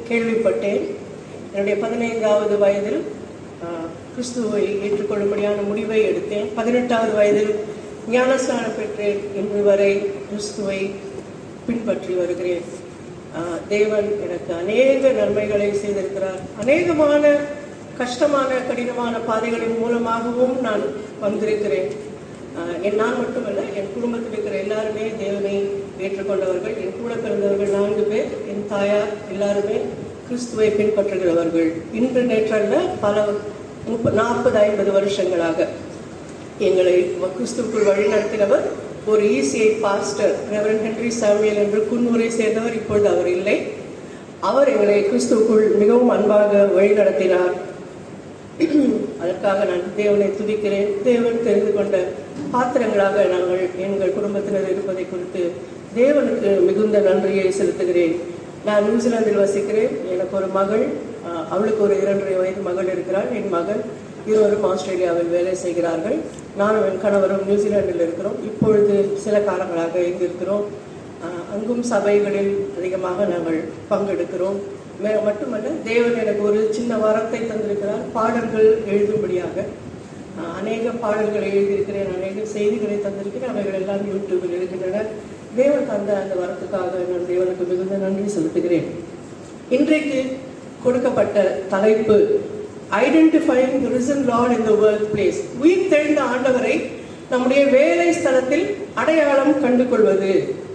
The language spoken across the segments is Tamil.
கேள்விப்பட்டேன் என்னுடைய பதினைந்தாவது வயதில் ஆ, கிறிஸ்துவை ஏற்றுக்கொள்ளும்படியான முடிவை எடுத்தேன் பதினெட்டாவது வயதில் ஞானஸ்நானம் பெற்றேன் இன்று வரை கிறிஸ்துவை பின்பற்றி வருகிறேன் ஆ, தேவன் எனக்கு அநேக நன்மைகளை செய்திருக்கிறார் அநேகமான கஷ்டமான கடினமான பாதைகளின் மூலமாகவும் நான் வந்திருக்கிறேன் ஆஹ் என் நான் மட்டுமல்ல என் குடும்பத்தில் இருக்கிற எல்லாருமே தேவனை ஏற்றுக்கொண்டவர்கள் என் கூட பிறந்தவர்கள் நான்கு பேர் என் தாயார் எல்லாருமே கிறிஸ்துவை பின்பற்றுகிறவர்கள் இன்று நேற்றல்ல பல முப்ப நாற்பது ஐம்பது வருஷங்களாக எங்களை கிறிஸ்துவுக்குள் வழி நடத்தினவர் ஒரு இசிஐ பாஸ்டர் ரெவரன் ஹென்ரி சாமியல் என்று குன்னூரை சேர்ந்தவர் இப்பொழுது அவர் இல்லை அவர் எங்களை கிறிஸ்துவுக்குள் மிகவும் அன்பாக வழி நடத்தினார் அதற்காக நான் தேவனை துதிக்கிறேன் தேவன் தெரிந்து கொண்ட பாத்திரங்களாக நாங்கள் எங்கள் குடும்பத்தினர் இருப்பதை குறித்து தேவனுக்கு மிகுந்த நன்றியை செலுத்துகிறேன் நான் நியூசிலாந்தில் வசிக்கிறேன் எனக்கு ஒரு மகள் அஹ், அவளுக்கு ஒரு இரண்டரை வயது மகள் இருக்கிறாள் என் மகன் இருவரும் ஆஸ்திரேலியாவில் வேலை செய்கிறார்கள் நானும் என் கணவரும் நியூசிலாந்தில் இருக்கிறோம் இப்பொழுது சில காலங்களாக இங்கு இருக்கிறோம் ஆஹ் அங்கும் சபைகளில் அதிகமாக நாங்கள் பங்கெடுக்கிறோம் மே- மட்டுமல்ல தேவன் எனக்கு ஒரு சின்ன வரத்தை தந்திருக்கிறார் பாடல்கள் எழுதும்படியாக ஆஹ் அநேக பாடல்களை எழுதியிருக்கிறேன் அநேக செய்திகளை தந்திருக்கிறேன் அவைகள் எல்லாம் யூடியூபில் இருக்கின்றன தேவன் தந்த அந்த வரத்துக்காக நான் தேவனுக்கு மிகுந்த நன்றி செலுத்துகிறேன் இன்றைக்கு கொடுக்கப்பட்ட தலைப்பு identifying the risen Lord in the workplace உயிர் தெழுந்த ஆண்டவரை நம்முடைய வேலை ஸ்தலத்தில் அடையாளம் கண்டு கொள்வது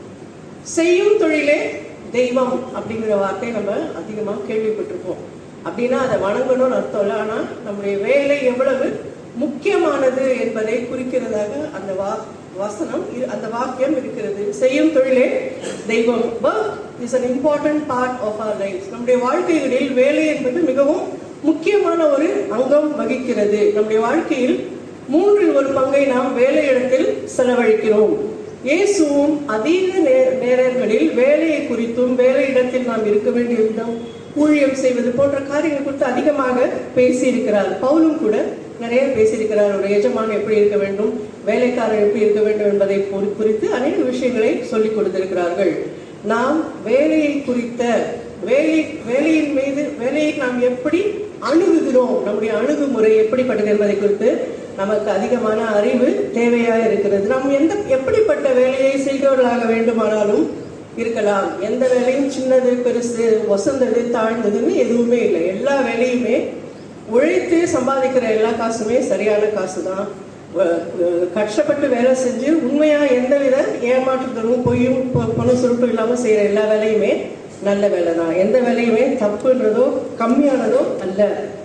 செய்யும் தொழிலே தெய்வம் அப்படிங்கிற வார்த்தை நம்ம அதிகமாக கேள்விப்பட்டிருப்போம் அப்படின்னா அதை வணங்கணும்னு அர்த்தம் இல்லை ஆனால் நம்முடைய வேலை எவ்வளவு முக்கியமானது என்பதை குறிக்கிறதாக அந்த வா வசனம் இரு- அந்த வாக்கியம் இருக்கிறது செய்யும் தொழிலே தெய்வம் work is an important part of our lives நம்முடைய வாழ்க்கைகளில் வேலை என்பது மிகவும் முக்கியமான ஒரு அங்கம் வகிக்கிறது நம்முடைய வாழ்க்கையில் மூன்றில் ஒரு பங்கை நாம் வேலையிடத்தில் செலவழிக்கிறோம் இயேசுவும் அதீத நே- நேரங்களில் வேலையை குறித்தும் வேலையிடத்தில் நாம் இருக்க வேண்டிய விதம் ஊழியம் செய்வது போன்ற காரியங்கள் குறித்து அதிகமாக பேசியிருக்கிறார் பவுலும் கூட நிறைய பேசியிருக்கிறார் ஒரு எஜமான் எப்படி இருக்க வேண்டும் வேலைக்காரர் எப்படி இருக்க வேண்டும் என்பதை குறி- குறித்து அநேக விஷயங்களை சொல்லிக் கொடுத்திருக்கிறார்கள் நாம் வேலையை குறித்த வேலை வேலையின் மீது வேலையை நாம் எப்படி அணுகுகிறோம் நம்முடைய அணுகுமுறை எப்படிப்பட்டது என்பதை குறித்து நமக்கு அதிகமான அறிவு தேவையாக இருக்கிறது நாம் எந்த எப்படிப்பட்ட வேலையை செய்தவர்களாக வேண்டுமானாலும் இருக்கலாம் எந்த வேலையும் சின்னது பெருசு வசந்தது தாழ்ந்ததுன்னு எதுவுமே இல்லை எல்லா வேலையுமே உழைத்து சம்பாதிக்கிற எல்லா காசுமே சரியான காசு தான் கஷ்டப்பட்டு வேலை செஞ்சு உண்மையா எந்தவித ஏமாற்றுதலும் பொய்யும் பொ- பணம் சுருட்டும் இல்லாம செய்யற எல்லா வேலையுமே நல்ல வேலை தான் எந்த வேலையுமே தப்புன்றதோ கம்மியானதோ அல்ல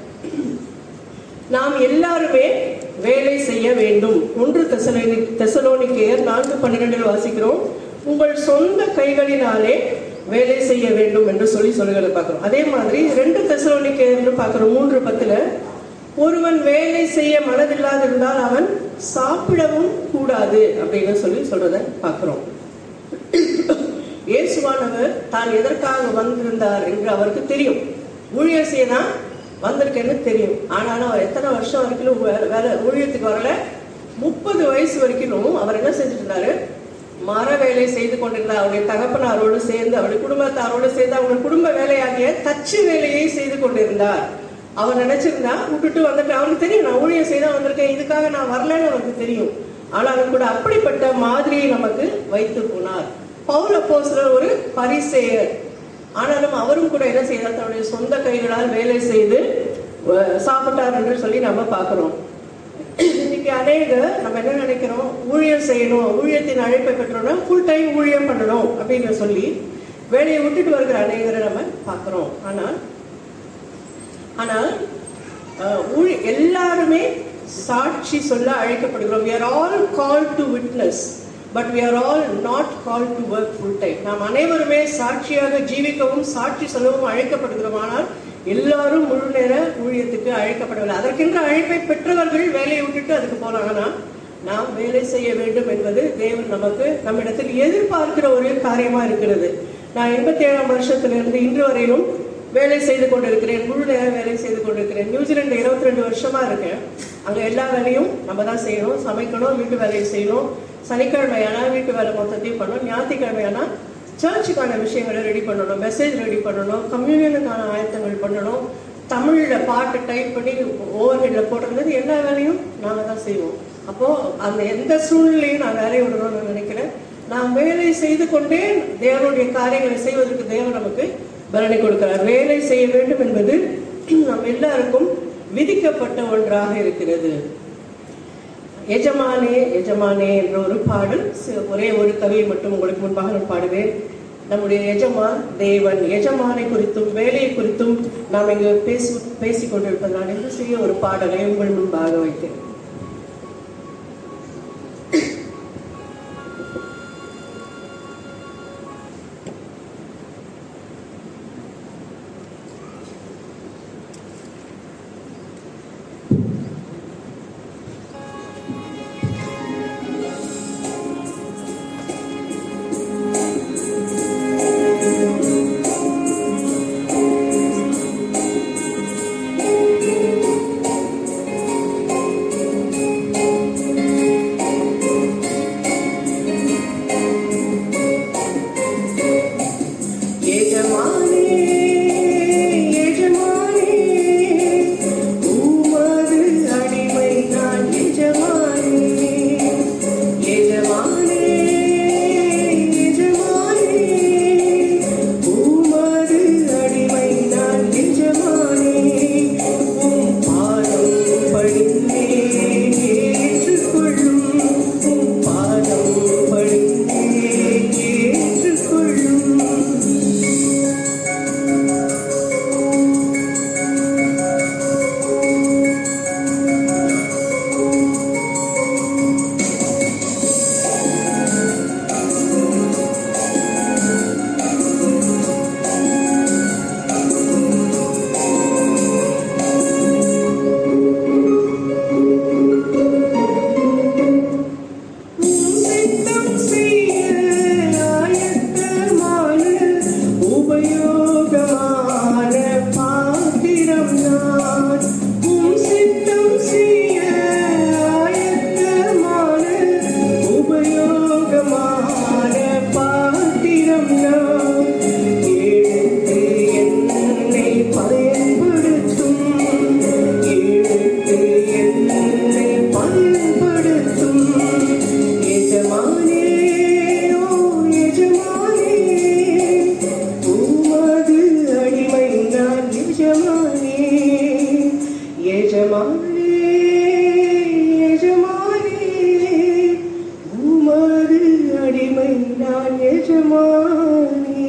நாம் எல்லாருமே வேலை செய்ய வேண்டும் ஒன்று தெசலோனி தெசலோனிக்கேயர் நான்கு பன்னிரெண்டில் வாசிக்கிறோம் உங்கள் சொந்த கைகளினாலே வேலை செய்ய வேண்டும் என்று சொல்லி சொல்லுகிறத பார்க்கிறோம் அதே மாதிரி ரெண்டு தெசலோனிக்கேயர்னு பார்க்கிறோம் மூன்று பத்துல ஒருவன் வேலை செய்ய மனதில்லாதிருந்தால் அவன் சாப்பிடவும் கூடாது அப்படின்னு சொல்லி சொல்றத பார்க்கிறோம் இயேசுவானவர் தான் எதற்காக வந்திருந்தார் என்று அவருக்கு தெரியும் ஊழியர் செய்ய தான் வந்திருக்கேன்னு தெரியும் ஆனாலும் அவர் எத்தனை வருஷம் வரைக்கும் வே- வேலை ஊழியத்துக்கு வரல முப்பது வயசு வரைக்கும் அவர் என்ன செஞ்சுட்டு இருந்தாரு மர வேலை செய்து கொண்டிருந்தார் அவருடைய தகப்பனாரோடு சேர்ந்து அவருடைய குடும்பத்தாரோடு சேர்ந்து அவருடைய குடும்ப வேலையாகிய தச்சு வேலையை செய்து கொண்டிருந்தார் அவர் நினைச்சிருந்தா விட்டுட்டு வந்துட்டு அவருக்கு தெரியும் நான் ஊழியம் செய்தா வந்திருக்கேன் இதுக்காக நான் வரலன்னு அவருக்கு தெரியும் ஆனாலும் கூட அப்படிப்பட்ட மாதிரியை நமக்கு வைத்து போனார் பவுல் அப்போஸ்தலர் ஒரு பரிசேயர் ஆனாலும் அவரும் கூட என்ன செய்தார் தன்னுடைய சொந்த கைகளால் வேலை செய்து அஹ், சாப்பிட்டார் என்று சொல்லி நம்ம பார்க்கிறோம் இன்னைக்கு அநேக நம்ம என்ன நினைக்கிறோம் ஊழியம் செய்யணும் ஊழியத்தின் அழைப்பை பெற்றோம்னா ஃபுல் டைம் ஊழியம் பண்ணணும் அப்படின்னு சொல்லி வேலையை விட்டுட்டு வருகிற அநேகரை நம்ம பார்க்கிறோம் ஆனால் ஆனால் அஹ், ஊழி எல்லாருமே சாட்சி சொல்ல அழைக்கப்படுகிறோம் we are all called to witness but we are all not called to work full time நாம் அனைவருமே சாட்சியாக ஜீவிக்கவும் சாட்சி சொல்லவும் அழைக்கப்படுகிறோம் ஆனால் எல்லாரும் முழு நேர ஊழியத்துக்கு அழைக்கப்படவில்லை அதற்கென்ற அழைப்பை பெற்றவர்கள் வேலையை விட்டுட்டு அதுக்கு போலாம் ஆனா நாம் வேலை செய்ய வேண்டும் என்பது தேவன் நமக்கு நம்மிடத்தில் எதிர்பார்க்கிற ஒரு காரியமா இருக்கிறது நான் எண்பத்தி ஏழாம் வருஷத்திலிருந்து இன்று வரையிலும் வேலை செய்து கொண்டிருக்கிறேன் முழு நேர வேலை செய்து கொண்டிருக்கிறேன் நியூசிலாந்து இருபத்தி ரெண்டு வருஷமா இருக்கேன் அங்க எல்லா வேலையும் நம்ம தான் செய்யணும் சமைக்கணும் வீட்டு வேலையை செய்யணும் சனிக்கிழமையானா வீட்டு வேலை மொத்தத்தையும் பண்ணணும் ஞாயிற்றுக்கிழமையானா சர்ச்சுக்கான விஷயங்களை ரெடி பண்ணணும் மெசேஜ் ரெடி பண்ணணும் கம்யூனியனுக்கான ஆயத்தங்கள் பண்ணணும் தமிழில் பாட்டு டைப் பண்ணி ஓவர் ஹெட்டில் போடுறது எல்லா வேலையும் நாங்கள் தான் செய்வோம் அப்போது அந்த எந்த சூழ்நிலையும் நான் வேலையை விடணும்னு நினைக்கிறேன் நாம் வேலை செய்து கொண்டே தேவனுடைய காரியங்களை செய்வதற்கு தேவன் நமக்கு பலனை கொடுக்கிறார் வேலை செய்ய வேண்டும் என்பது நம் எல்லாருக்கும் விதிக்கப்பட்ட ஒன்றாக இருக்கிறது எஜமானே எஜமானே என்ற ஒரு பாடல் சி- ஒரே ஒரு கவியை மட்டும் உங்களுக்கு முன்பாக நான் பாடுவேன் நம்முடைய எஜமான் தேவன் எஜமானை குறித்தும் வேலையை குறித்தும் நாம் இங்கு பேசி பேசிக் கொண்டிருப்பதனால் இந்த சிறிய ஒரு பாடலை உங்கள் முன்பாக வைக்கிறேன் எஜமானே எஜமானே உமது அடிமை நான் எஜமானே எஜமானே எஜமானே உமது அடிமை நான் எஜமானே உம் பாதம் படிந்தே ஏற்றுக்கொள்ளும் உம் பாதம் படிந்தே ஏற்றுக்கொள்ளும் சித்தம் செய்ய ஆயத்தமான உபயோகமான பாத்திரம் நான் உம் சித்தம் செய்ய ஆயத்தமான உபயோகமான பாத்திரம் நான் எடுத்து என்னை பயன்படுத்தும் எடுத்து என்னை பயன்படுத்தும் எஜமானே ஓ எஜமானே உமது அடிமை நான் எஜமானே எஜமானே எஜமானே உமது அடிமை நான் எஜமானே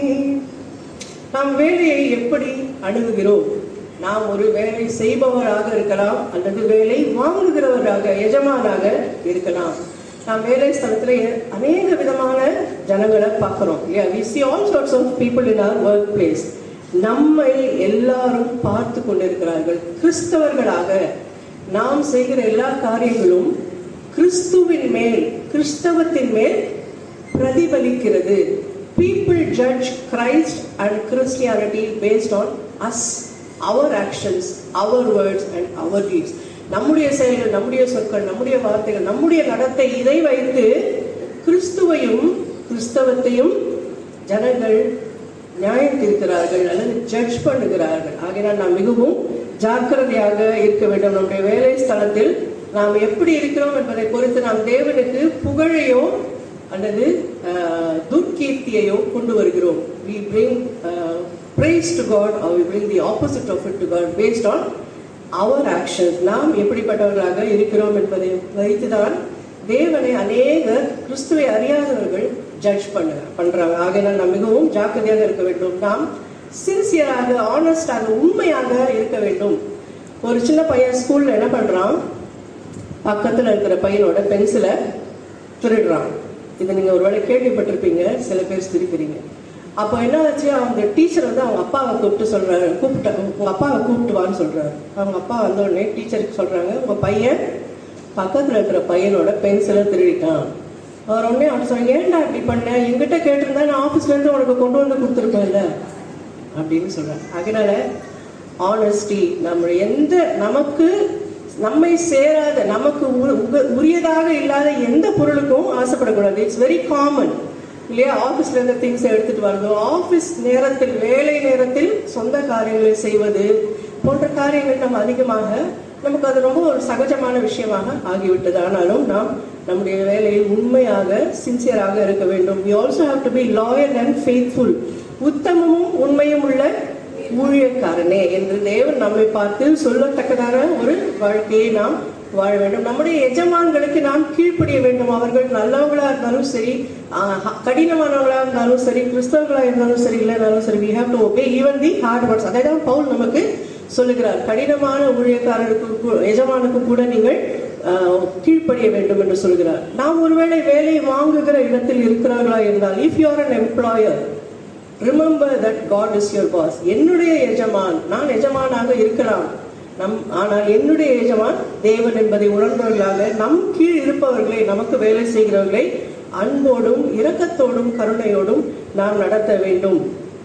நாம் வேலையை எப்படி அணுகுகிறோம் நாம் ஒரு வேலை செய்பவராக இருக்கலாம் அல்லது வேலை வாங்குகிறவராக எஜமானாக இருக்கலாம் நாம் வேலை ஸ்தலத்துல எ- அநேக விதமான ஜனங்களை பார்க்கிறோம் இல்லையா we see all sorts of people in our work place நம்மை எல்லாரும் பார்த்து கொண்டிருக்கிறார்கள் கிறிஸ்தவர்களாக நாம் செய்கிற எல்லா காரியங்களும் கிறிஸ்துவின் மேல் கிறிஸ்தவத்தின் மேல் பிரதிபலிக்கிறது people judge Christ and Christianity based on us our actions our words and our deeds நம்முடைய செயல்கள் நம்முடைய சொற்கள் நம்முடைய வார்த்தைகள் நம்முடைய நடத்தை இதை வைத்து கிறிஸ்துவையும் கிறிஸ்தவத்தையும் ஜனங்கள் நியாயம் தீர்க்கிறார்கள் அல்லது ஜட்ஜ் பண்ணுகிறார்கள் ஆகையினால் நாம் மிகவும் ஜாக்கிரதையாக இருக்க வேண்டும் நம்முடைய வேலை ஸ்தலத்தில் நாம் எப்படி இருக்கிறோம் என்பதை பொறுத்து நாம் தேவனுக்கு புகழையோ அல்லது அஹ், துர்க்கீர்த்தியையோ கொண்டு வருகிறோம் we bring uh, praise to God or we bring the opposite of it to God based on our actions நாம் எப்படிப்பட்டவர்களாக இருக்கிறோம் என்பதை வைத்துதான் தேவனை அநேக கிறிஸ்துவை அறியாதவர்கள் ஜட்ஜ் பண்ண பண்றாங்க ஆகையினால் நாம் மிகவும் ஜாக்கிரதையாக இருக்க வேண்டும் நாம் சின்சியராக ஆனஸ்டாக உண்மையாக இருக்க வேண்டும் ஒரு சின்ன பையன் ஸ்கூல்ல என்ன பண்றான் பக்கத்துல இருக்கிற பையனோட பென்சிலை திருடுறான் இது நீங்க ஒருவேளை கேள்விப்பட்டிருப்பீங்க சில பேர் சிரிக்கிறீங்க அப்போ என்ன ஆச்சு அவங்க டீச்சர் வந்து அவங்க அப்பாவை கூப்பிட்டு சொல்றாரு கூப்பிட்ட உங்க அப்பாவை கூப்பிட்டு வான்னு சொல்றாரு அவங்க அப்பா வந்த உடனே டீச்சருக்கு சொல்றாங்க உங்க பையன் பக்கத்துல இருக்கிற பையனோட பென்சிலை திருடிட்டான் அவர் உடனே அவன் சொல்றாங்க ஏன்டா இப்படி பண்ண என்கிட்ட கேட்டிருந்தா நான் ஆஃபீஸ்ல இருந்து உனக்கு கொண்டு வந்து கொடுத்துருப்பேன்ல அப்படின்னு சொல்றாங்க அதனால ஆனஸ்டி நம்ம எந்த நமக்கு நம்மை சேராத நமக்கு உ- உக- உரியதாக இல்லாத எந்த பொருளுக்கும் ஆசைப்படக்கூடாது இட்ஸ் வெரி காமன் இல்லையா ஆபீஸ்ல இருந்த திங்ஸ் எடுத்துட்டு வர்றது ஆபீஸ் நேரத்தில் வேலை நேரத்தில் சொந்த காரியங்களை செய்வது போன்ற காரியங்கள் நம்ம அதிகமாக நமக்கு அது ரொம்ப ஒரு சகஜமான விஷயமாக ஆகிவிட்டது ஆனாலும் நாம் நம்முடைய வேலையில் உண்மையாக சின்சியராக இருக்க வேண்டும் we also have to be loyal and faithful உத்தமமும் உண்மையும் உள்ள ஊழியக்காரனே என்று தேவன் நம்மை பார்த்து சொல்லத்தக்கதான ஒரு வாழ்க்கையை நாம் வாழ வேண்டும் நம்முடைய எஜமான்களுக்கு நாம் கீழ்ப்படிய வேண்டும் அவர்கள் நல்லவங்களா இருந்தாலும் சரி ஆஹ், கடினமானவங்களா இருந்தாலும் சரி கிறிஸ்தவர்களா இருந்தாலும் சரி இல்லைனாலும் சரி we have to obey even the hard words அதை தான் பவுல் நமக்கு சொல்லுகிறார் கடினமான ஊழியக்காரருக்கு கூ- எஜமானுக்கு கூட நீங்கள் ஆஹ், கீழ்ப்படிய வேண்டும் என்று சொல்கிறார் நாம் ஒருவேளை வேலை வாங்குகிற இடத்தில் இருக்கிறார்களா இருந்தால் if you are an employer remember that God is your boss என்னுடைய எஜமான் நான் எஜமானாக இருக்கலாம் நம் ஆனால் என்னுடைய எஜமான் தேவன் என்பதை உணர்ந்தவர்களாக நம் கீழ் இருப்பவர்களை நமக்கு வேலை செய்கிறவர்களை அன்போடும் இரக்கத்தோடும் கருணையோடும் நாம் நடத்த வேண்டும்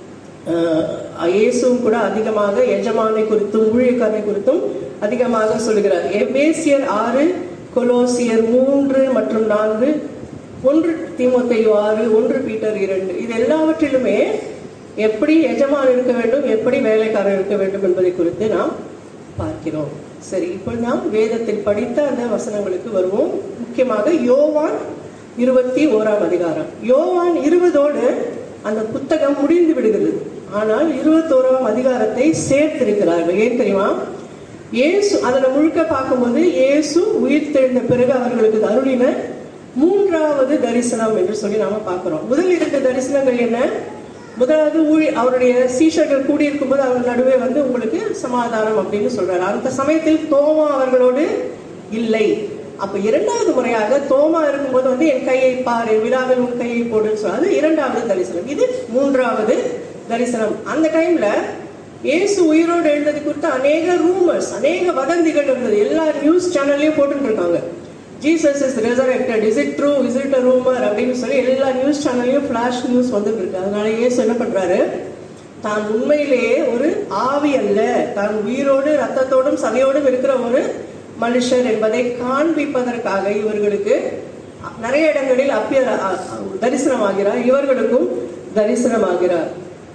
ஆஹ் இயேசுவும் கூட அதிகமாக எஜமானை குறித்தும் ஊழியக்காரனை குறித்தும் அதிகமாக சொல்கிறார் எபேசியர் ஆறு கொலோசியர் மூன்று மற்றும் நான்கு ஒன்று தீமோத்தேயு ஆறு ஒன்று பீட்டர் இரண்டு இது எல்லாவற்றிலுமே எப்படி எஜமான் இருக்க வேண்டும் எப்படி வேலைக்காரர் இருக்க வேண்டும் என்பதை குறித்து நாம் பார்க்கிறோம் சரி இப்போ நாம் வேதத்தில் படித்த அந்த வசனங்களுக்கு வருவோம் முக்கியமாக யோவான் இருபத்தி ஓராம் அதிகாரம் யோவான் இருபதோடு அந்த புத்தகம் முடிந்து விடுகிறது ஆனால் இருபத்தோராம் அதிகாரத்தை சேர்த்திருக்கிறார்கள் ஏன் தெரியுமா இயேசு அதில் முழுக்க பார்க்கும்போது இயேசு உயிர் தெழுந்த பிறகு அவர்களுக்கு அருளின மூன்றாவது தரிசனம் என்று சொல்லி நாம பார்க்கிறோம் முதல் இரண்டு தரிசனங்கள் என்ன முதலாவது ஊழி அவருடைய சீஷர்கள் கூடியிருக்கும் போது அவர் நடுவே வந்து உங்களுக்கு சமாதானம் அப்படின்னு சொல்றாரு அந்த சமயத்தில் தோமா அவர்களோடு இல்லை அப்ப இரண்டாவது முறையாக தோமா இருக்கும்போது வந்து என் கையை பாரு விழாவில் உன் கையை போடுன்னு சொல்றாரு அது இரண்டாவது தரிசனம் இது மூன்றாவது தரிசனம் அந்த டைம்ல இயேசு உயிரோடு எழுந்தது குறித்து அநேக ரூமர்ஸ் அநேக வதந்திகள் இருந்தது எல்லா நியூஸ் சேனல்லையும் போட்டுட்டு இருக்காங்க Jesus is resurrected is it true is it rumour அப்படின்னு சொல்லி எல்லா நியூஸ் சேனல்லையும் ஃபிளாஷ் நியூஸ் வந்துட்டு இருக்கு அதனால இயேசு என்ன பண்றாரு தான் உண்மையிலேயே ஒரு ஆவி அல்ல தான் உயிரோடு ரத்தத்தோடும் சதையோடும் இருக்கிற ஒரு மனுஷர் என்பதை காண்பிப்பதற்காக இவர்களுக்கு நிறைய இடங்களில் அப்பியர் தரிசனமாகிறார் இவர்களுக்கும் தரிசனமாகிறார்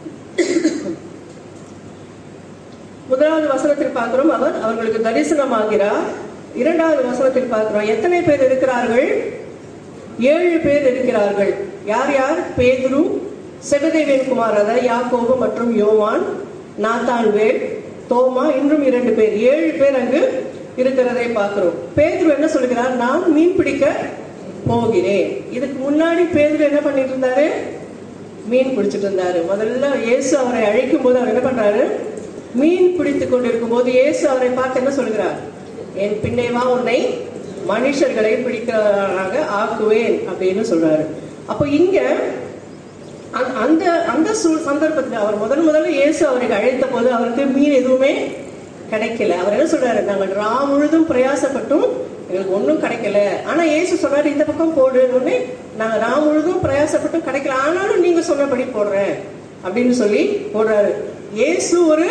முதலாவது வசனத்தில் பார்க்கிறோம் அவர் அவர்களுக்கு தரிசனமாகிறார் இரண்டாவது வசனத்தில் பார்க்கிறோம் எத்தனை பேர் இருக்கிறார்கள் ஏழு பேர் இருக்கிறார்கள் யார் யார் பேதுரு செபதேவின் குமார் அதாவது யாக்கோபு மற்றும் யோவான் நாத்தான்வேல் தோமா இன்னும் இரண்டு பேர் ஏழு பேர் அங்கு இருக்கிறதை பார்க்கிறோம் பேதுரு என்ன சொல்கிறார் நான் மீன் பிடிக்க போகிறேன் இதுக்கு முன்னாடி பேதுரு என்ன பண்ணிட்டு இருந்தாரு மீன் பிடிச்சிட்டு இருந்தாரு முதல்ல இயேசு அவரை அழைக்கும் போது அவர் என்ன பண்றாரு மீன் பிடித்து கொண்டிருக்கும் போது இயேசு அவரை பார்த்து என்ன சொல்கிறார் என் பின்னே வா உன்னை மனுஷர்களை பிடிக்கிறவராக ஆக்குவேன் அப்படின்னு சொல்றாரு அப்போ இங்க அந்த- அந்த அந்த சூழ் சந்தர்ப்பத்தில் அவர் முதல் முதல்ல இயேசு அவரை அழைத்த போது அவருக்கு மீன் எதுவுமே கிடைக்கல அவர் என்ன சொல்றாரு நாங்கள் ரா முழுதும் பிரயாசப்பட்டும் எங்களுக்கு ஒன்றும் கிடைக்கல ஆனா இயேசு சொல்றாரு இந்த பக்கம் போடு உடனே நாங்கள் ரா முழுதும் பிரயாசப்பட்டும் கிடைக்கல ஆனாலும் நீங்க சொன்னபடி போடுறேன் அப்படின்னு சொல்லி போடுறாரு இயேசு ஒரு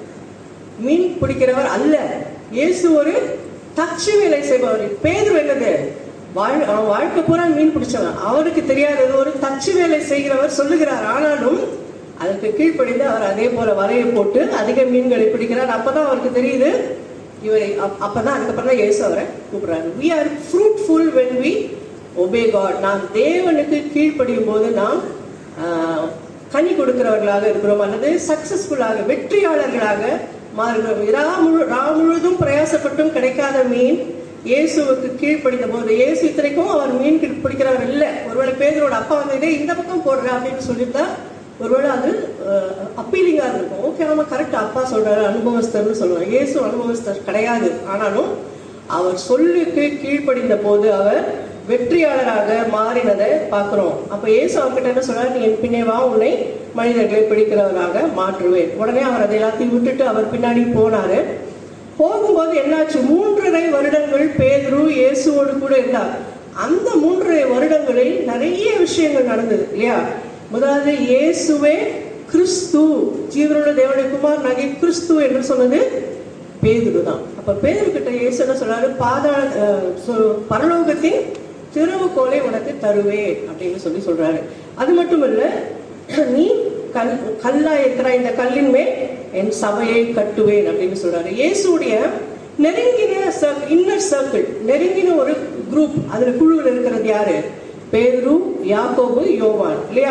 மீன் பிடிக்கிறவர் அல்ல இயேசு ஒரு தச்சு வேலை செய்பவர் பேதுரு என்னது வாழ் அவன் வாழ்க்கை பூரா மீன் பிடிச்சவன் அவருக்கு தெரியாதது ஒரு தச்சு வேலை செய்கிறவர் சொல்லுகிறார் ஆனாலும் அதற்கு கீழ்ப்படிந்து அவர் அதே போல வலையை போட்டு அதிக மீன்களை பிடிக்கிறார் அப்பதான் அவருக்கு தெரியுது இவரை அப்- அப்பதான் அதுக்கப்புறம் தான் இயேசு அவரை கூப்பிடுறாரு we are fruitful when we obey god நாம் தேவனுக்கு கீழ்ப்படியும் போது நாம் ஆஹ், கனி கொடுக்கிறவர்களாக இருக்கிறோம் அல்லது சக்சஸ்ஃபுல்லாக வெற்றியாளர்களாக மாறுகிறோம் இரா முழு ரா முழுதும் பிரயாசப்பட்டும் கிடைக்காத மீன் இயேசுவுக்கு கீழ்ப்படிந்த போது இயேசு இத்தனைக்கும் அவர் மீன் கி- பிடிக்கிறவர் இல்லை ஒருவேளை பேதரோட அப்பா வந்து "டேய், இந்த பக்கம் போடுற அப்படின்னு சொல்லியிருந்தா ஒருவேளை அது அப்பீலிங்கா இருக்கும் ஓகே ஆமா கரெக்ட் அப்பா சொல்றாரு அனுபவஸ்தர்னு சொல்லுவாங்க இயேசு அனுபவஸ்தர் கிடையாது ஆனாலும் அவர் சொல்லுக்கு கீழ்ப்படிந்த போது அவர் வெற்றியாளராக மாறினதை பார்க்கிறோம் அப்ப இயேசு அவர்கிட்ட என்ன சொல்றாரு நீ என் பின்னே வா உன்னை மனிதர்களை பிடிக்கிறவராக மாற்றுவேன் உடனே அவர் அதை எல்லாத்தையும் விட்டுட்டு அவர் பின்னாடி போனாரு போகும்போது என்னாச்சு மூன்றரை வருடங்கள் பேதுரு இயேசுவோடு கூட இருந்தார் அந்த மூன்றரை வருடங்களில் நிறைய விஷயங்கள் நடந்தது இல்லையா முதலாவது இயேசுவே கிறிஸ்து ஜீவனுள்ள தேவனுடைய குமார் நகை கிறிஸ்து என்று சொன்னது பேதுரு தான் அப்ப பேதுரு கிட்ட இயேசு என்ன சொல்றாரு பாதாள அஹ், சொ- பரலோகத்தின் திறவுகோலை உனக்கு தருவேன் அப்படின்னு சொல்லி சொல்றாரு அது மட்டும் இல்ல நீ கல் கல்லா இருக்கிற இந்த கல்லின் மேல் என் சபையை கட்டுவேன் அப்படின்னு சொல்றாரு இயேசுடைய நெருங்கின இன்னர் சர்க்கிள் நெருங்கின ஒரு குரூப் அதுல குழுவில் இருக்கிறது யாரு பேரு யாக்கோபு யோவான் இல்லையா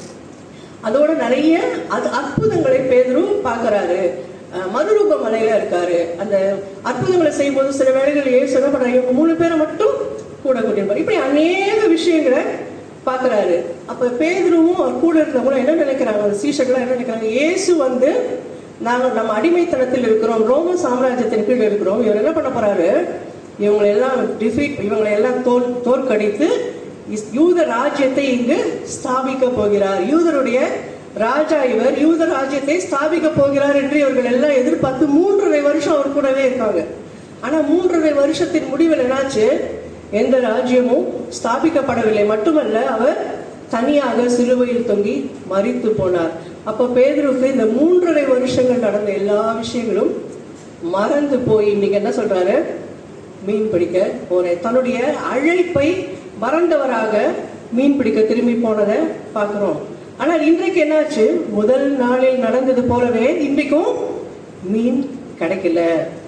அதோட நிறைய அது அற்புதங்களை பேதரும் பார்க்கறாரு அஹ் மறுரூப மலையில இருக்காரு அந்த அற்புதங்களை செய்யும்போது சில வேளைகள் ஏன் சொல்ல பண்றாங்க இவங்க மூணு பேரை மட்டும் கூட கூட்டியிருப்பாரு இப்படி அநேக விஷயங்களை பார்க்கறாரு அப்ப பேதுருவும் அவர் கூட இருந்தவங்களும் என்ன நினைக்கிறாங்க அந்த சீஷர்கள்லாம் என்ன நினைக்கிறாங்க இயேசு வந்து நாங்க நம்ம அடிமைத்தனத்தில் இருக்கிறோம் ரோம சாம்ராஜ்யத்தின் கீழ் இருக்கிறோம் இவர் என்ன பண்ண போறாரு இவங்களை எல்லாம் டிஃபீட் இவங்களை எல்லாம் தோல் தோற்கடித்து இஸ்- யூத ராஜ்யத்தை இங்கு ஸ்தாபிக்க போகிறார் யூதருடைய ராஜா இவர் யூத ராஜ்யத்தை ஸ்தாபிக்க போகிறார் என்று இவர்கள் எல்லாம் எதிர்பார்த்து மூன்றரை வருஷம் அவர் கூடவே இருக்காங்க ஆனா மூன்றரை வருஷத்தின் முடிவில் என்னாச்சு எந்த ராஜ்யமும் ஸ்தாபிக்கப்படவில்லை மட்டுமல்ல அவர் தனியாக சிலுவையில் தொங்கி மரித்து போனார் அப்ப பேதுருக்கு இந்த மூன்றரை வருஷங்கள் நடந்த எல்லா விஷயங்களும் மறந்து போய் இன்னைக்கு என்ன சொல்றாரு மீன் பிடிக்க போனேன் தன்னுடைய அழைப்பை மறந்தவராக மீன் பிடிக்க திரும்பி போனதை பார்க்கிறோம் ஆனால் இன்றைக்கு என்னாச்சு முதல் நாளில் நடந்தது போலவே இன்றைக்கும் மீன் கிடைக்கல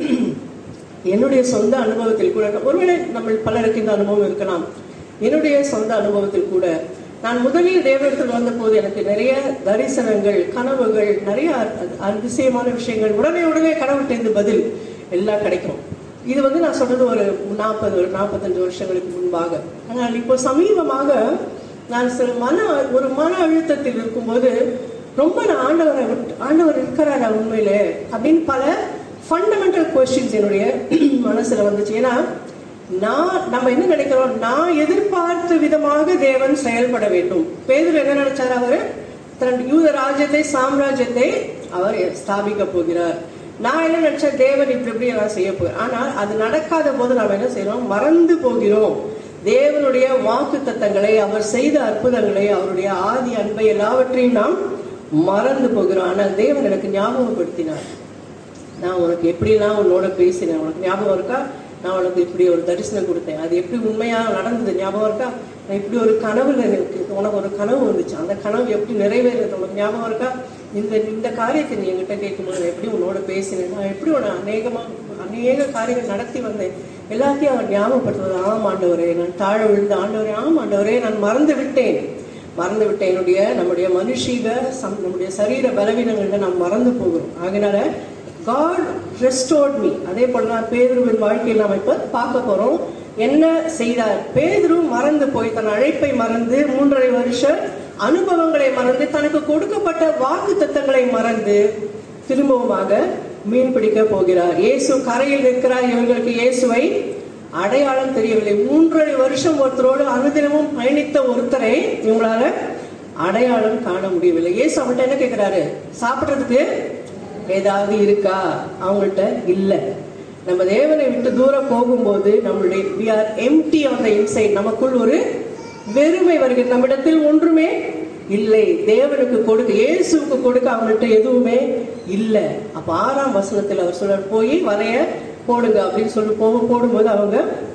என்னுடைய சொந்த அனுபவத்தில் கூட ஒருவேளை நம்ம பலருக்கு இந்த அனுபவம் இருக்கலாம் என்னுடைய சொந்த அனுபவத்தில் கூட நான் முதலில் தேவத்தில் வந்தபோது எனக்கு நிறைய தரிசனங்கள் கனவுகள் நிறைய அ- அதிசயமான விஷயங்கள் உடனே உடனே கடவுள்கிட்ட பதில் எல்லாம் கிடைக்கும் இது வந்து நான் சொல்றது ஒரு நாற்பது நாற்பத்தஞ்சு வருஷங்களுக்கு முன்பாக ஆனால் இப்போ சமீபமாக நான் சில மன ஒரு மன அழுத்தத்தில் இருக்கும்போது ரொம்ப நான் ஆண்டவரை விட்டு ஆண்டவர் இருக்கிறாரா உண்மையிலே அப்படின்னு பல ஃபண்டமெண்டல் கொஸ்டின்ஸ் என்னுடைய மனசுல வந்துச்சு ஏன்னா நான் நம்ம என்ன நினைக்கிறோம் நான் எதிர்பார்த்த விதமாக தேவன் செயல்பட வேண்டும் பேதர் என்ன நினைச்சார் அவரு தன் யூத ராஜ்யத்தை சாம்ராஜ்யத்தை அவர் ஸ்தாபிக்க போகிறார் நான் என்ன நினைச்சேன் தேவன் இப்படி இப்படி எல்லாம் செய்ய போகிறார் ஆனால் அது நடக்காத போது நாம் என்ன செய்யறோம் மறந்து போகிறோம் தேவனுடைய வாக்கு தத்தங்களை அவர் செய்த அற்புதங்களை அவருடைய ஆதி அன்பை எல்லாவற்றையும் நாம் மறந்து போகிறோம் ஆனால் தேவன் எனக்கு ஞாபகப்படுத்தினார் நான் உனக்கு எப்படிலாம் உன்னோட பேசினேன் உனக்கு ஞாபகம் இருக்கா நான் உனக்கு இப்படி ஒரு தரிசனம் கொடுத்தேன் அது எப்படி உண்மையா நடந்தது ஞாபகம் இருக்கா நான் இப்படி ஒரு கனவுல எனக்கு உனக்கு ஒரு கனவு வந்துச்சு அந்த கனவு எப்படி நிறைவேறுது உனக்கு ஞாபகம் இருக்கா இந்த இந்த காரியத்தை நீ என்கிட்ட கேட்கும்போது நான் எப்படி உன்னோட பேசினேன் நான் எப்படி உன அநேகமா அநேக காரியங்கள் நடத்தி வந்தேன் எல்லாத்தையும் அவர் ஞாபகப்படுத்துவது ஆம் ஆண்டவரே நான் தாழ விழுந்த ஆண்டவரே ஆம் ஆண்டவரே நான் மறந்து விட்டேன் மறந்து விட்டேன் என்னுடைய நம்முடைய மனுஷீக சம் நம்முடைய சரீர பலவீனங்கள்ல நாம் மறந்து போகிறோம் அதனால காட் ரெஸ்டோர்ட் மீ அதே போல தான் பேதுருவின் வாழ்க்கையில் நாம் இப்ப பார்க்க போறோம் என்ன செய்தார் பேதுரு மறந்து போய் தன் அழைப்பை மறந்து மூன்றரை வருஷம் அனுபவங்களை மறந்து தனக்கு கொடுக்கப்பட்ட வாக்கு தத்தங்களை மறந்து திரும்பவுமாக மீன் பிடிக்க போகிறார் இயேசு கரையில் நிற்கிறார் இவர்களுக்கு இயேசுவை அடையாளம் தெரியவில்லை மூன்றரை வருஷம் ஒருத்தரோடு அனுதினமும் பயணித்த ஒருத்தரை இவங்களால அடையாளம் காண முடியவில்லை இயேசு அவங்கள்ட்ட என்ன கேட்கிறாரு சாப்பிடுறதுக்கு ஏதாவது இருக்கா அவங்கள்ட்ட இல்ல நம்ம தேவனை விட்டு தூரம் போகும்போது நம்மளுடைய we are empty on the inside நமக்குள் ஒரு வெறுமை வருகிறது நம்மிடத்தில் ஒன்றுமே இல்லை தேவனுக்கு கொடுக்க இயேசுவுக்கு கொடுக்க அவங்கள்ட்ட எதுவுமே இல்லை அப்ப ஆறாம் வசனத்தில் அவர் சொல்றார் போய் வலைய போடுங்க அப்படின்னு சொல்லி போக போடும்போது அவங்க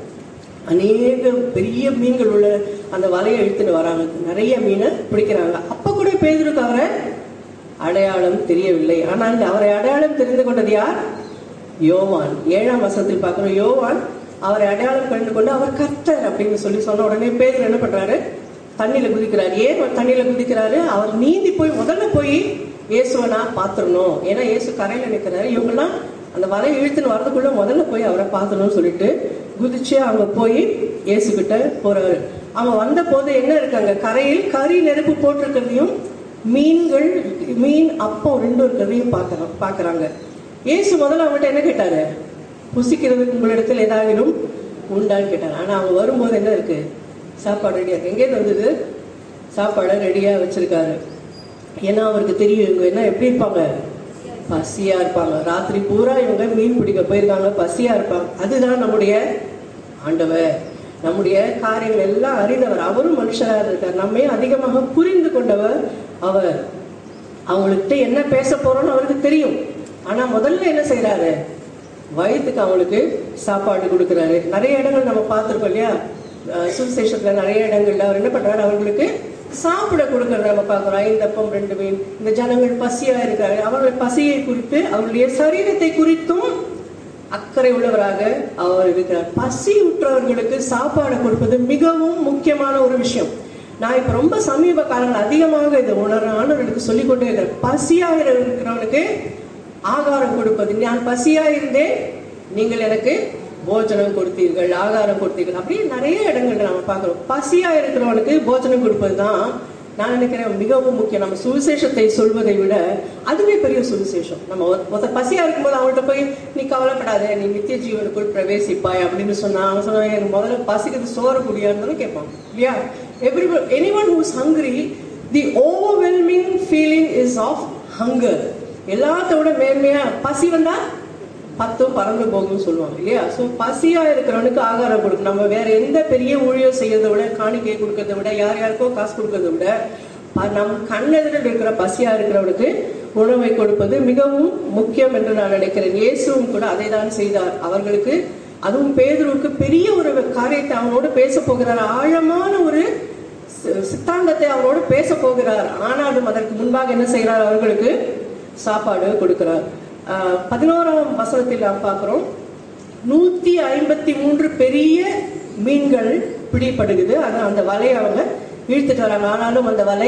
அநேக பெரிய மீன்கள் உள்ள அந்த வலையை இழுத்துட்டு வராங்க நிறைய மீனை பிடிக்கிறாங்க அப்ப கூட பேதருக்கு அவரை அடையாளம் தெரியவில்லை ஆனால் அவரை அடையாளம் தெரிந்து கொண்டது யார் யோவான் ஏழாம் வசனத்தில் பார்க்கிறோம் யோவான் அவரை அடையாளம் கண்டு கொண்டு அவர் கர்த்தர் அப்படின்னு சொல்லி சொன்ன உடனே பேதர் என்ன பண்றாரு தண்ணியில குதிக்கிறாரு ஏன் அவர் தண்ணியில குதிக்கிறாரு அவர் நீந்தி போய் முதல்ல போய் இயேசுவை நான் பாத்துறணும் ஏன்னா இயேசு கரையில நிக்கிறாரு இவங்கெல்லாம் அந்த வலை இழுத்துன்னு வரதுக்குள்ள முதல்ல போய் அவரை பார்க்கணும்னு சொல்லிட்டு குதிச்சு அவங்க போய் இயேசு கிட்ட போறாரு அவங்க வந்த போது என்ன இருக்காங்க கரையில் கறி நெருப்பு போட்டிருக்கிறதையும் மீன்கள் மீன் அப்பம் ரெண்டும் இருக்கிறதையும் பார்க்கறோம் பார்க்கறாங்க இயேசு முதல்ல அவங்கள்ட்ட என்ன கேட்டாரு புசிக்கிறதுக்கு உங்களிடத்தில் ஏதாகிலும் உண்டான்னு கேட்டாரு ஆனா அவங்க வரும்போது என்ன இருக்கு சாப்பாடு ரெடியா இருக்கு எங்கேருந்து வந்தது சாப்பாடை ரெடியா வச்சிருக்காரு ஏன்னா அவருக்கு தெரியும் இவங்க என்ன எப்படி இருப்பாங்க பசியா இருப்பாங்க ராத்திரி பூரா இவங்க மீன் பிடிக்க போயிருக்காங்க பசியா இருப்பாங்க அதுதான் நம்முடைய ஆண்டவர் நம்முடைய காரியங்கள் எல்லாம் அறிந்தவர் அவரும் மனுஷராக இருக்கார் நம்மை அதிகமாக புரிந்து கொண்டவர் அவர் அவங்கள்ட்ட என்ன பேச போறோம்னு அவருக்கு தெரியும் ஆனா முதல்ல என்ன செய்யறாரு வயிற்றுக்கு அவங்களுக்கு சாப்பாடு கொடுக்குறாரு நிறைய இடங்கள் நம்ம பார்த்துருக்கோம் இல்லையா அஹ் சுவிசேஷத்துல நிறைய இடங்கள்ல அவர் என்ன பண்றாரு அவங்களுக்கு சாப்பிட கொடுக்கறத நம்ம பார்க்கிறோம் ஐந்தப்பம் ரெண்டு மீன் இந்த ஜனங்கள் பசியா இருக்காங்க அவர்கள் பசியை குறித்து அவருடைய சரீரத்தை குறித்தும் அக்கறை உள்ளவராக அவர் இருக்கிறார் பசி உற்றவர்களுக்கு சாப்பாடு கொடுப்பது மிகவும் முக்கியமான ஒரு விஷயம் நான் இப்ப ரொம்ப சமீப காலங்கள் அதிகமாக இதை உணர்ற ஆண்டவர்களுக்கு சொல்லிக் கொண்டே இருக்கிறேன் பசியாக இருக்கிறவனுக்கு ஆகாரம் கொடுப்பது நான் பசியா இருந்தேன் நீங்கள் எனக்கு போஜனம் கொடுத்தீர்கள் ஆகாரம் கொடுத்தீர்கள் அப்படி நிறைய இடங்கள்ல நம்ம பார்க்கிறோம் பசியா இருக்கிறவனுக்கு போஜனம் கொடுப்பது தான் நான் நினைக்கிறேன் மிகவும் முக்கியம் நம்ம சுவிசேஷத்தை சொல்வதை விட அதுவே பெரிய சுவிசேஷம் நம்ம ஒரு- ஒருத்தர் பசியா இருக்கும்போது அவங்கள்ட்ட போய் நீ கவலைப்படாத நீ நித்திய ஜீவனுக்குள் பிரவேசிப்பாய் அப்படின்னு சொன்னா அவன் சொன்னா எனக்கு முதல்ல பசிக்கிறது சோறு குடியாருன்னு கேட்பான் இல்லையா every any one who's hungry the overwhelming feeling is of hunger எல்லாத்த விட மேன்மையா பசி வந்தா பத்தும் பறந்து போகும்னு சொல்லுவாங்க இல்லையா ஸோ பசியா இருக்கிறவனுக்கு ஆகாரம் கொடுக்கும் நம்ம வேற எந்த பெரிய ஊழியம் செய்யறதை விட காணிக்கை கொடுக்கறதை விட யார் யாருக்கோ காசு கொடுக்கறதை விட ப- நம் கண்ணெதிரில் இருக்கிற பசியா இருக்கிறவனுக்கு உணவை கொடுப்பது மிகவும் முக்கியம் என்று நான் நினைக்கிறேன் இயேசுவும் கூட அதை தான் செய்தார் அவர்களுக்கு அதுவும் பேதுருவுக்கு பெரிய ஒரு காரியத்தை அவனோடு பேச போகிறார் ஆழமான ஒரு சி- சித்தாந்தத்தை அவரோடு பேச போகிறார் ஆனாலும் அதற்கு முன்பாக என்ன செய்கிறார் அவர்களுக்கு சாப்பாடு கொடுக்கிறார் ஆஹ் பதினோராம் வசனத்தில் நாம் பார்க்கிறோம் நூத்தி ஐம்பத்தி மூன்று பெரிய மீன்கள் பிடிபடுகிறது ஆனா அந்த வலையை அவங்க இழுத்துட்டு வராங்க ஆனாலும் அந்த வலை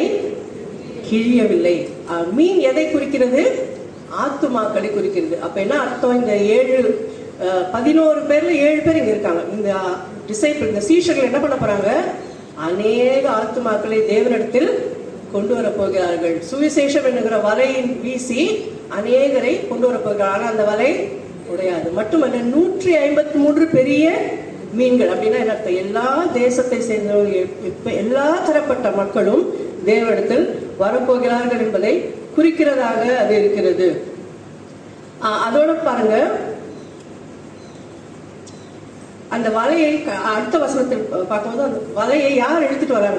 கிழியவில்லை ஆஹ் மீன் எதை குறிக்கிறது ஆத்துமாக்களை குறிக்கிறது அப்ப என்ன அர்த்தம் இந்த ஏழு ஆஹ் பதினோரு பேர்ல ஏழு பேர் இங்க இருக்காங்க இந்த டிசைபிள் இந்த சீஷர்கள் என்ன பண்ண போறாங்க அநேக ஆத்துமாக்களை தேவனிடத்தில் கொண்டு வர போகிறார்கள் சுவிசேஷம் என்கிற வலையின் வீசி அநேகரை கொண்டு வர போகிறார்கள் ஆனா அந்த வலை உடையாது மட்டுமல்ல நூற்றி ஐம்பத்தி மூன்று பெரிய மீன்கள் அப்படின்னா என்ன அர்த்தம் எல்லா தேசத்தை சேர்ந்தவங்க இப்ப எல்லா தரப்பட்ட மக்களும் தேவனிடத்தில் வரப்போகிறார்கள் என்பதை குறிக்கிறதாக அது இருக்கிறது ஆஹ் அதோட பாருங்க அந்த வலையை க- அடுத்த வசனத்தில் பா- பார்க்கும்போது அந்த வலையை யார் இழுத்துட்டு வராங்க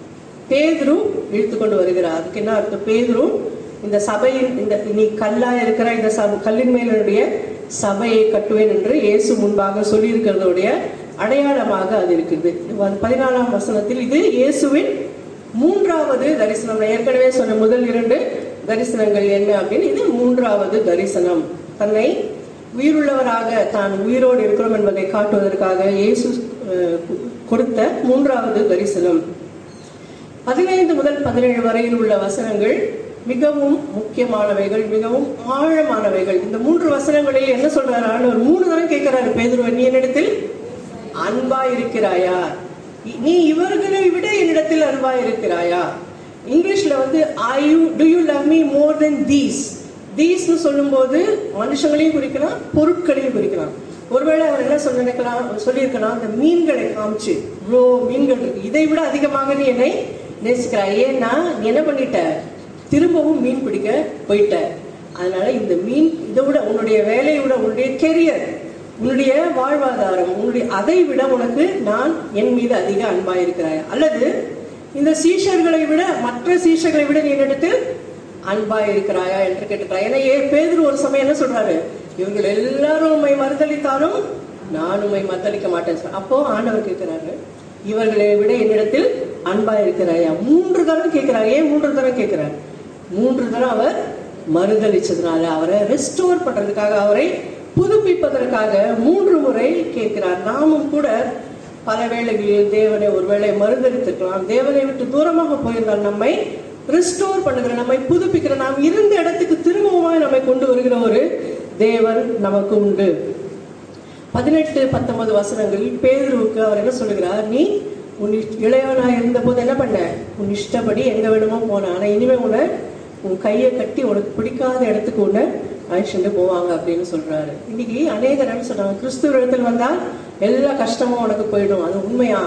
பேதுரு இழுத்து கொண்டு வருகிறார் அதுக்கு என்ன அர்த்தம் பேதுரு இந்த சபையின் இந்த நீ கல்லா இருக்கிற இந்த சப கல்லின் மேலுடைய சபையை கட்டுவேன் என்று இயேசு முன்பாக சொல்லியிருக்கிறதுடைய அடையாளமாக அது இருக்குது இது பதினாலாம் வசனத்தில் இது இயேசுவின் மூன்றாவது தரிசனம் நான் ஏற்கனவே சொன்ன முதல் இரண்டு தரிசனங்கள் என்ன அப்படின்னு இது மூன்றாவது தரிசனம் தன்னை உயிருள்ளவராக தான் உயிரோடு இருக்கிறோம் என்பதை காட்டுவதற்காக இயேசு அஹ், கொடுத்த மூன்றாவது தரிசனம் பதினைந்து முதல் பதினேழு வரையில் உள்ள வசனங்கள் மிகவும் முக்கியமானவைகள் மிகவும் ஆழமானவைகள் இந்த மூன்று வசனங்களில் என்ன சொல்றாரு ஆண்டவர் மூணு தரம் கேட்கிறாரு பேதுருவன் நீ என்னிடத்தில் அன்பா இருக்கிறாயா நீ இவர்களை விட என்னிடத்தில் அன்பா இருக்கிறாயா இங்கிலீஷ்ல வந்து I you do you love me more than these தீஸ்னு சொல்லும்போது மனுஷங்களையும் குறிக்கலாம் பொருட்களையும் குறிக்கலாம் ஒருவேளை அவர் என்ன சொல்ல நினைக்கலாம் சொல்லியிருக்கலாம் அந்த மீன்களை காமிச்சு இவ்வளோ மீன்கள் இருக்கு இதை விட அதிகமாக நீ என்னை நேசிக்கிறாய் ஏன்னா நீ என்ன பண்ணிட்ட திரும்பவும் மீன் பிடிக்க போயிட்ட அதனால இந்த மீன் இதை விட உன்னுடைய வேலையை விட உன்னுடைய கெரியர் உன்னுடைய வாழ்வாதாரம் உன்னுடைய அதை விட உனக்கு நான் என் மீது அதிக அன்பாயிருக்கிறாய் அல்லது இந்த சீஷர்களை விட மற்ற சீஷர்களை விட நீ என்னிடத்தில் அன்பா இருக்கிறாயா என்று கேட்டுக்கிறார் ஏன்னா ஏ பேதுரு ஒரு சமயம் என்ன சொல்றாரு இவர்கள் எல்லாரும் உண்மை மறுதளித்தாலும் நான் உண்மை மறுதளிக்க மாட்டேன் சொல்ற- அப்போ ஆண்டவர் கேட்கிறாரு இவர்களை விட என்னிடத்தில் அன்பா இருக்கிறாயா மூன்று தரம் கேட்கிறார் ஏன் மூன்று தரம் கேட்கிறார் மூன்று தரம் அவர் மறுதளிச்சதுனால அவரை ரெஸ்டோர் பண்றதுக்காக அவரை புதுப்பிப்பதற்காக மூன்று முறை கேட்கிறார் நாமும் கூட பல வேளைகளில் தேவனை ஒருவேளை மறுதளித்திருக்கலாம் தேவனை விட்டு தூரமாக போயிருந்தால் நம்மை ரிஸ்டோர் பண்ணுகிற நம்மை புதுப்பிக்கிற நாம் இருந்த இடத்துக்கு திரும்பவுமாய் நம்மை கொண்டு வருகிற ஒரு தேவன் நமக்கு உண்டு பதினெட்டு பத்தொன்பது வசனங்களில் பேதுருவுக்கு அவர் என்ன சொல்லுகிறார் நீ உன் இஷ்ட- இளையவனா இருந்த போது என்ன பண்ண உன் இஷ்டப்படி எங்க வேணுமோ போன ஆனா இனிமே உன்னை உன் கையை கட்டி உனக்கு பிடிக்காத இடத்துக்கு உன்னை அழைச்சிட்டு போவாங்க அப்படின்னு சொல்றாரு இன்னைக்கு அநேகர் என்ன சொல்றாங்க கிறிஸ்துவ இடத்தில் வந்தால் எல்லா கஷ்டமும் உனக்கு போயிடும் அது உண்மையா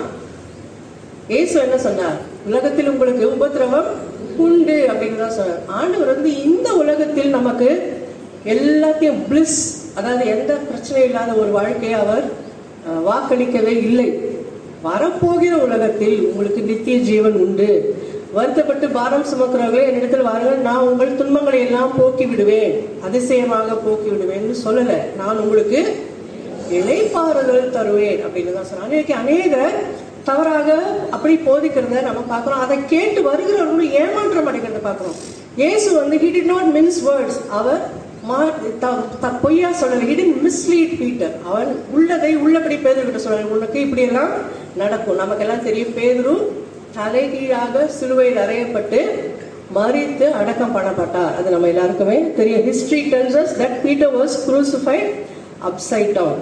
இயேசு என்ன சொன்னார் உலகத்தில் உங்களுக்கு உபத்திரவம் உண்டு அப்படின்னு தான் சொன்னார் ஆண்டவர் வந்து இந்த உலகத்தில் நமக்கு எல்லாத்தையும் பிளிஸ் அதாவது எந்த பிரச்சனையும் இல்லாத ஒரு வாழ்க்கையை அவர் அஹ், வாக்களிக்கவே இல்லை வரப்போகிற உலகத்தில் உங்களுக்கு நித்திய ஜீவன் உண்டு வருத்தப்பட்டு பாரம் சுமக்கிறவர்களே என்னிடத்தில் வாருங்கள் நான் உங்கள் துன்பங்களை எல்லாம் போக்கி விடுவேன் அதிசயமாக போக்கி விடுவேன்னு சொல்லல நான் உங்களுக்கு இளைப்பாறுதல் தருவேன் அப்படின்னு தான் சொன்னாங்க இன்னைக்கு அநேகர் தவறாக அப்படி போதிக்கிறத நம்ம பார்க்கிறோம் அதை கேட்டு வருகிறவர்களும் ஏமாற்றம் அடைகிறத பார்க்கிறோம் இயேசு வந்து he did not mince words அவர் மா- த- த- பொய்யா சொல்லல he didn't mislead பீட்டர் அவன் உள்ளதை உள்ளபடி பேதுருக்கிட்ட சொல்றாரு உனக்கு இப்படி எல்லாம் நடக்கும் நமக்கெல்லாம் தெரியும் பேதுரு தலைகீழாக சிலுவையில் அறையப்பட்டு மறித்து அடக்கம் பண்ணப்பட்டார் அது நம்ம எல்லாருக்குமே தெரியும் history tells us that Peter was crucified upside down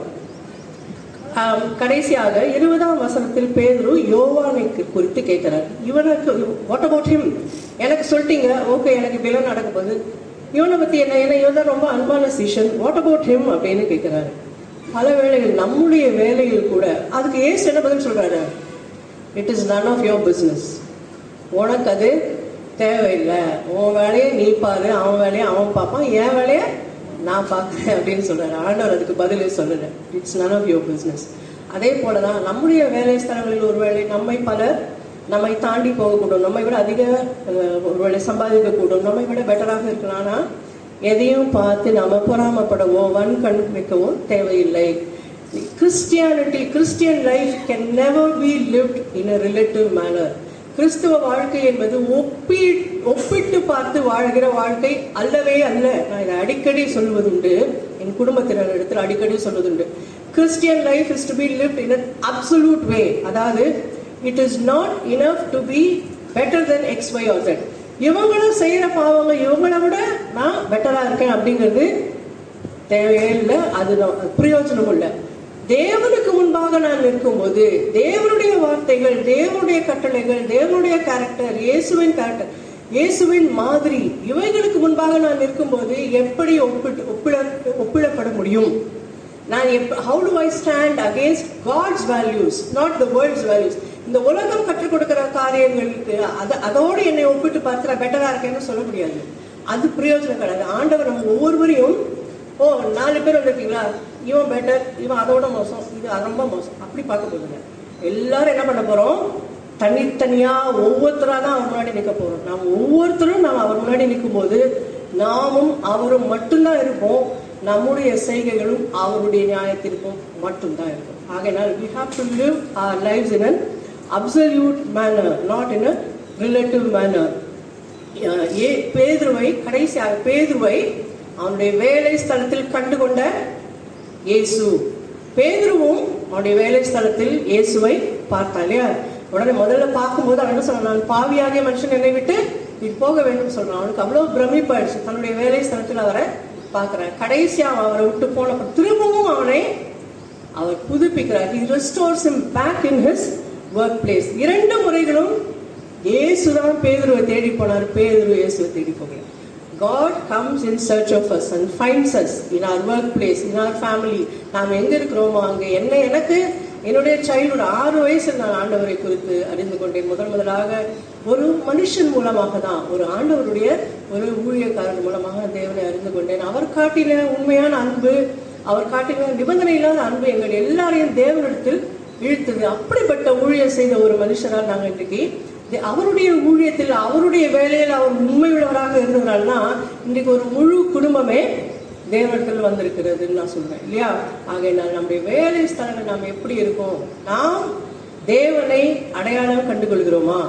ஆம், கடைசியாக இருபதாம் வசனத்தில் பேதுரு யோவானை குறித்து கேட்கிறார் இவனுக்கு வாட் அபவுட் ஹிம் எனக்கு சொல்லிட்டீங்க ஓகே எனக்கு இப்படிலாம் நடக்க போகுது இவனை பத்தி என்ன ஏன்னா இவன் தான் ரொம்ப அன்பான சீஷன் வாட் அபவுட் ஹிம் அப்படின்னு கேட்கிறாரு பல வேளைகள் நம்முடைய வேலையில் கூட அதுக்கு ஏசு என்ன பதில் சொல்றாரு it is none of your business உனக்கு அது தேவையில்லை உன் வேலையை நீ பாரு அவன் வேலையை அவன் பார்ப்பான் என் வேலையை நான் பார்க்குறேன் அப்படின்னு சொல்றாரு ஆண்டவர் அதுக்கு பதிலே சொல்லல it's none of your business அதே போல தான் நம்முடைய வேலை ஸ்தலங்களில் ஒருவேளை நம்மை பலர் நம்மை தாண்டி போகக்கூடும் நம்மை விட அதிக அஹ், ஒருவேளை சம்பாதிக்கக்கூடும் நம்மை விட பெட்டராக இருக்கலாம் ஆனா எதையும் பார்த்து நம்ம பொறாமப்படவோ வன் கண் வைக்கவோ தேவையில்லை Christianity Christian life can never be lived in a relative manner கிறிஸ்துவ வாழ்க்கை என்பது ஒப்பி ஒப்பிட்டு பார்த்து வாழ்கிற வாழ்க்கை அல்லவே அல்ல நான் இதை அடிக்கடி சொல்வதுண்டு என் குடும்பத்தினர் இடத்துல அடிக்கடி சொல்வதுண்டு Christian life is to be lived in absolute way அதாவது it is not enough to be better than X Y or Z இவங்களும் செய்யற பாவங்கள் இவங்கள விட நான் பெட்டரா இருக்கேன் அப்படிங்கிறது தேவையே இல்லை அது நான் பிரயோஜனம் இல்லை தேவனுக்கு முன்பாக நான் நிற்கும்போது தேவனுடைய வார்த்தைகள் தேவனுடைய கட்டளைகள் தேவனுடைய கேரக்டர் இயேசுவின் கேரக்டர் இயேசுவின் மாதிரி இவைகளுக்கு முன்பாக நான் நிற்கும்போது எப்படி ஒப்பிட்டு ஒப்பிட ஒப்பிடப்பட முடியும் நான் how do I stand against God's values not the world's values இந்த உலகம் கற்றுக் கொடுக்கிற காரியங்களுக்கு அத அதோடு என்னை ஒப்பிட்டு பார்த்து நான் பெட்டரா இருக்கேன்னு சொல்ல முடியாது அது பிரயோஜனம் கிடையாது ஆண்டவர் நம்ம ஒவ்வொருவரையும் ஓ நாலு பேர் வந்திருக்கீங்களா இவன் பெட்டர் இவன் அதோட மோசம் இது அது ரொம்ப மோசம் அப்படி பார்க்க போகுதுங்க எல்லாரும் என்ன பண்ண போறோம் தனித்தனியா ஒவ்வொருத்தரா தான் அவர் முன்னாடி நிற்க போறோம் நாம் ஒவ்வொருத்தரும் நாம் அவர் முன்னாடி நிற்கும் போது நாமும் அவரும் மட்டும்தான் இருப்போம் நம்முடைய செய்கைகளும் அவருடைய நியாயத்திற்கும் மட்டும்தான் இருக்கும் ஆகையினால் we have to live our lives in an absolute manner not in a relative manner அஹ் ஏ பேதுருவை கடைசியாக பேதுருவை அவனுடைய வேலை ஸ்தலத்தில் கண்டுகொண்ட இயேசு பேதுருவும் அவனுடைய வேலை ஸ்தலத்தில் இயேசுவை பார்த்தான் இல்லையா உடனே முதல்ல பார்க்கும்போது அவன் என்ன சொன்னான் நான் பாவியாகிய மனுஷன் என்னை விட்டு நீ போக வேண்டும் சொல்றான் அவனுக்கு அவ்வளவு பிரமிப்பாயிடுச்சு தன்னுடைய வேலை ஸ்தலத்தில் அவரை பார்க்கிறான் கடைசியா அவன் அவரை விட்டு போனப்ப திரும்பவும் அவனை அவர் புதுப்பிக்கிறார் he restores him back in his workplace இரண்டு முறைகளும் இயேசுதான் பேதுருவை தேடி போனார் பேதுரு இயேசுவை தேடி போகல God comes in search of us and finds us in our workplace, in our family. நாம் எங்க இருக்கிறோமோ அங்க என்ன எனக்கு என்னுடைய சைல்டுஹுட் ஆறு வயசில் நான் ஆண்டவரை குறித்து அறிந்து கொண்டேன் முதல் முதலாக ஒரு மனுஷன் மூலமாக தான் ஒரு ஆண்டவருடைய ஒரு ஊழியக்காரன் மூலமாக தேவனை அறிந்து கொண்டேன் அவர் காட்டின உண்மையான அன்பு அவர் காட்டின நிபந்தனை இல்லாத அன்பு எங்கள் எல்லாரையும் தேவனிடத்தில் இழுத்தது அப்படிப்பட்ட ஊழியம் செய்த ஒரு மனுஷரால் நாங்கள் இன்றைக்கு தே- அவருடைய ஊழியத்தில் அவருடைய வேலையில் அவர் உண்மை உள்ளவராக இருந்ததுனால இன்றைக்கு ஒரு முழு குடும்பமே தேவனிடத்தில் வந்திருக்கிறதுன்னு நான் சொல்றேன் இல்லையா ஆகையினால் நம்முடைய வேலை ஸ்தலங்கள் நாம் எப்படி இருக்கோம் நாம் தேவனை அடையாளம் கண்டுகொள்கிறோமா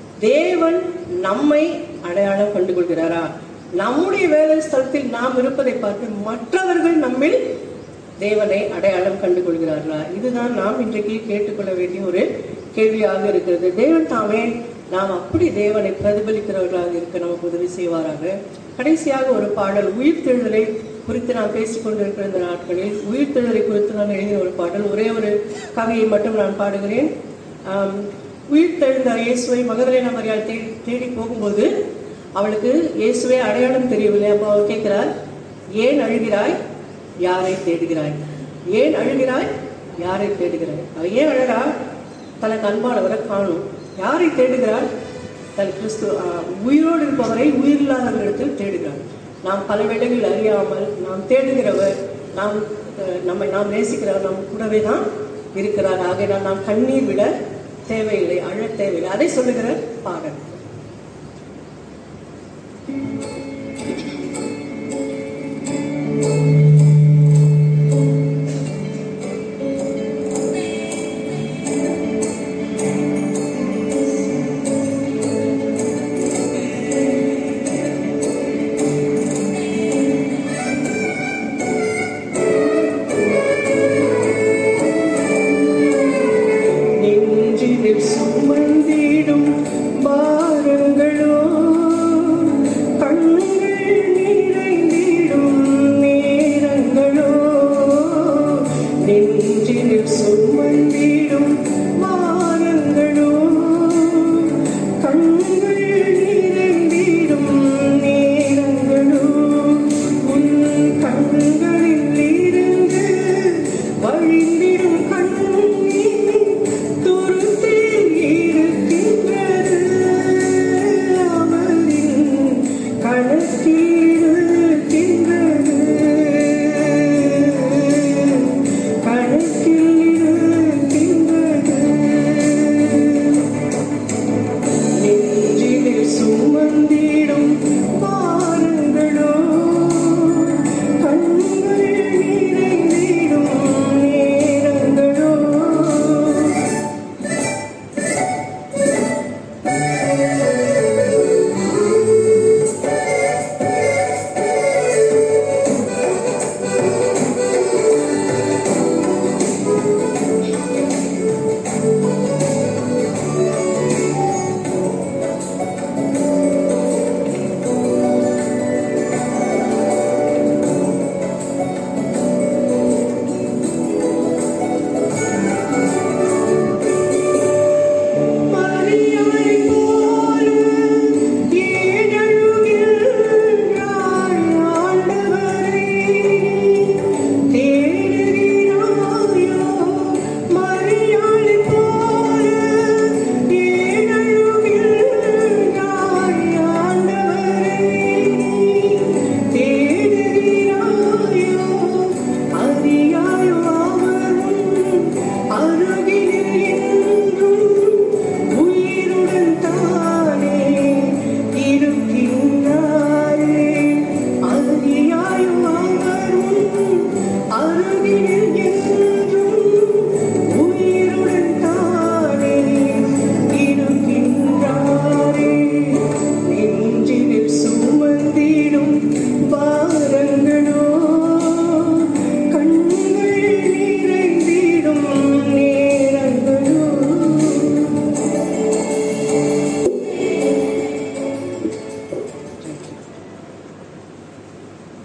தேவன் நம்மை அடையாளம் கண்டுகொள்கிறாரா நம்முடைய வேலை ஸ்தலத்தில் நாம் இருப்பதை பார்த்து மற்றவர்கள் நம்மில் தேவனை அடையாளம் கண்டுகொள்கிறார்களா இதுதான் நாம் இன்றைக்கு கேட்டுக்கொள்ள வேண்டிய ஒரு கேள்வியாக இருக்கிறது தேவன் தாமே நாம் அப்படி தேவனை பிரதிபலிக்கிறவர்களாக இருக்க நமக்கு உதவி செய்வாராக கடைசியாக ஒரு பாடல் உயிர்த்தெழுதலை குறித்து நான் பேசிக் கொண்டிருக்கிற இந்த நாட்களில் உயிர்த்தெழுதலை குறித்து நான் எழுதிய ஒரு பாடல் ஒரே ஒரு கவியை மட்டும் நான் பாடுகிறேன் ஆம், உயிர்த்தெழுந்த இயேசுவை மகதலேனா மரியாள் தேடி தேடி போகும்போது அவளுக்கு இயேசுவை அடையாளம் தெரியவில்லை அப்போ அவள் கேட்கிறார் ஏன் அழுகிறாய் யாரை தேடுகிறாய் ஏன் அழுகிறாய் யாரை தேடுகிறாய் அவ ஏன் அழறா தனக்கு அன்பானவரை காணும் யாரை தேடுகிறாள் தன் கிறிஸ்து ஆஹ், உயிரோடு இருப்பவரை உயிரில்லாதவர்களிடத்தில் தேடுகிறாள் நாம் பல வேளைகளில் அறியாமல் நாம் தேடுகிறவர் நாம் அஹ், நம்மை நாம் நேசிக்கிறவர் நம் கூடவே தான் இருக்கிறார் ஆகையினால் நாம் கண்ணீர் விட தேவையில்லை அழ தேவையில்லை அதை சொல்லுகிற பாடல்